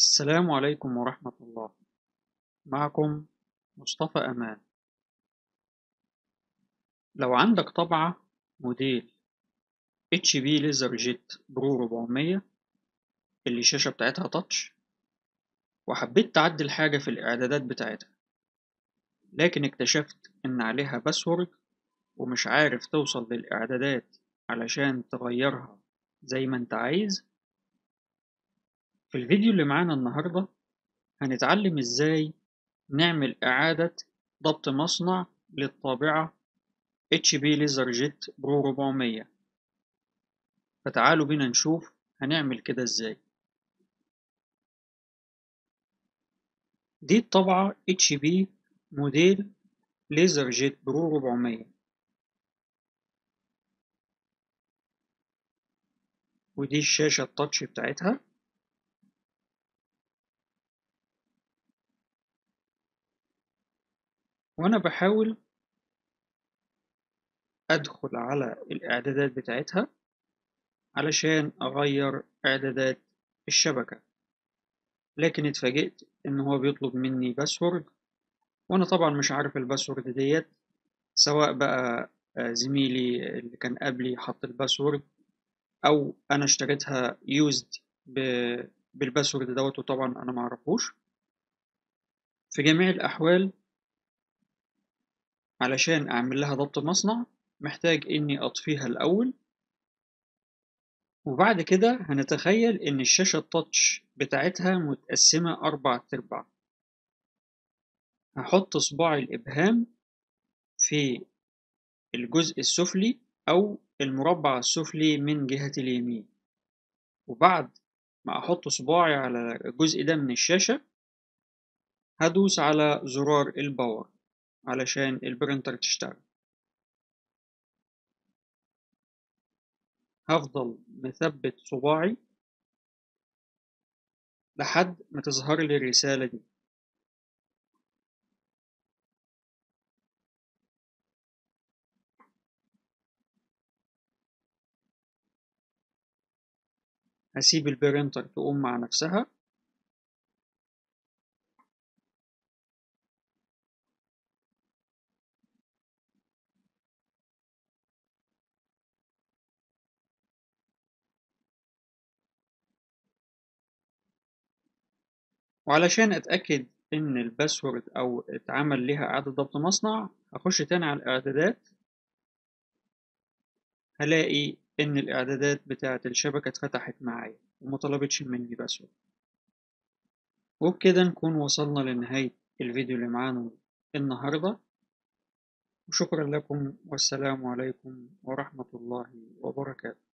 السلام عليكم ورحمة الله معكم مصطفى أمان لو عندك طبعة موديل HP ليزر جيت برو 400 اللي الشاشة بتاعتها تاتش وحبيت تعدل حاجة في الإعدادات بتاعتها لكن اكتشفت إن عليها باسورد ومش عارف توصل للإعدادات علشان تغيرها زي ما انت عايز في الفيديو اللي معانا النهاردة هنتعلم ازاي نعمل إعادة ضبط مصنع للطابعة HP LaserJet Pro 400 فتعالوا بينا نشوف هنعمل كده ازاي دي الطبعة HP موديل LaserJet Pro 400 ودي الشاشة التاتش بتاعتها وأنا بحاول أدخل على الإعدادات بتاعتها علشان أغير إعدادات الشبكة لكن اتفاجئت إن هو بيطلب مني باسورد وأنا طبعا مش عارف الباسورد ديت سواء بقى زميلي اللي كان قبلي حط الباسورد أو أنا اشتريتها يوزد بالباسورد دوت وطبعا أنا معرفوش في جميع الأحوال علشان أعمل لها ضبط مصنع محتاج إني أطفيها الأول وبعد كده هنتخيل إن الشاشة التاتش بتاعتها متقسمة أربع تربع هحط صباعي الإبهام في الجزء السفلي أو المربع السفلي من جهة اليمين وبعد ما أحط صباعي على الجزء ده من الشاشة هدوس على زرار الباور علشان البرينتر تشتغل هفضل مثبت صباعي لحد ما تظهر لي الرسالة دي هسيب البرينتر تقوم مع نفسها وعلشان أتأكد إن الباسورد أو اتعمل ليها إعادة ضبط مصنع هخش تاني على الإعدادات هلاقي إن الإعدادات بتاعة الشبكة اتفتحت معايا ومطلبتش مني باسورد وبكده نكون وصلنا لنهاية الفيديو اللي معانا النهاردة وشكرا لكم والسلام عليكم ورحمة الله وبركاته